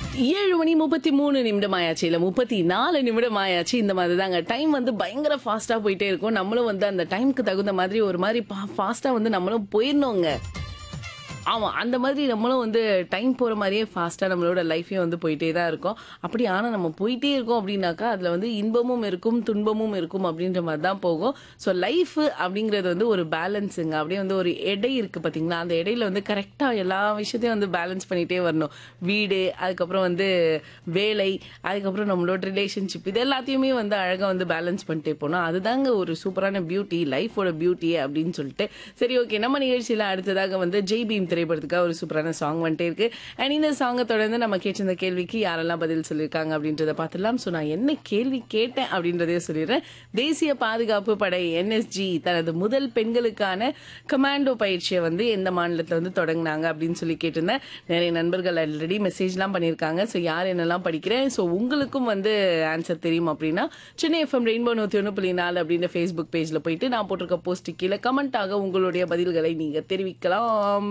ஏழு மணி முப்பத்தி மூணு நிமிடம் ஆயாச்சு இல்ல முப்பத்தி நாலு நிமிடம் ஆயாச்சு இந்த மாதிரி தாங்க டைம் வந்து பயங்கர ஃபாஸ்டா போயிட்டே இருக்கும் நம்மளும் வந்து அந்த டைம்க்கு தகுந்த மாதிரி ஒரு மாதிரி ஃபாஸ்டா வந்து நம்மளும் போயிடணுங்க ஆமா அந்த மாதிரி நம்மளும் வந்து டைம் போற மாதிரியே ஃபாஸ்டா நம்மளோட லைஃபையும் வந்து போயிட்டே தான் இருக்கும் அப்படி ஆனா நம்ம போயிட்டே இருக்கோம் அப்படின்னாக்கா அதுல வந்து இன்பமும் இருக்கும் துன்பமும் இருக்கும் அப்படின்ற மாதிரி தான் போகும் ஸோ லைஃப் அப்படிங்கிறது வந்து ஒரு பேலன்ஸுங்க அப்படியே வந்து ஒரு எடை இருக்கு பாத்தீங்களா அந்த இடையில வந்து கரெக்டா எல்லா விஷயத்தையும் வந்து பேலன்ஸ் பண்ணிட்டே வரணும் வீடு அதுக்கப்புறம் வந்து வேலை அதுக்கப்புறம் நம்மளோட ரிலேஷன்ஷிப் இது எல்லாத்தையுமே வந்து அழகா வந்து பேலன்ஸ் பண்ணிட்டே போனோம் அதுதாங்க ஒரு சூப்பரான பியூட்டி லைஃபோட பியூட்டி அப்படின்னு சொல்லிட்டு சரி ஓகே நம்ம நிகழ்ச்சியில அடுத்ததாக வந்து ஜெய் பீம் திரைப்படத்துக்காக ஒரு சூப்பரான சாங் வந்துட்டே இருக்கு அண்ட் இந்த சாங்கை தொடர்ந்து நம்ம கேட்டிருந்த கேள்விக்கு யாரெல்லாம் பதில் சொல்லியிருக்காங்க அப்படின்றத பார்த்துலாம் ஸோ நான் என்ன கேள்வி கேட்டேன் அப்படின்றதே சொல்லிடுறேன் தேசிய பாதுகாப்பு படை என்எஸ்ஜி தனது முதல் பெண்களுக்கான கமாண்டோ பயிற்சியை வந்து எந்த மாநிலத்தில் வந்து தொடங்கினாங்க அப்படின்னு சொல்லி கேட்டிருந்தேன் நிறைய நண்பர்கள் ஆல்ரெடி மெசேஜ்லாம் பண்ணியிருக்காங்க ஸோ யார் என்னெல்லாம் படிக்கிறேன் ஸோ உங்களுக்கும் வந்து ஆன்சர் தெரியும் அப்படின்னா சென்னை எஃப்எம் ரெயின்போ நூற்றி ஒன்று புள்ளி நாலு அப்படின்ற ஃபேஸ்புக் பேஜில் போயிட்டு நான் போட்டிருக்க போஸ்ட் கீழே கமெண்ட்டாக உங்களுடைய பதில்களை நீங்கள் தெரிவிக்கலாம்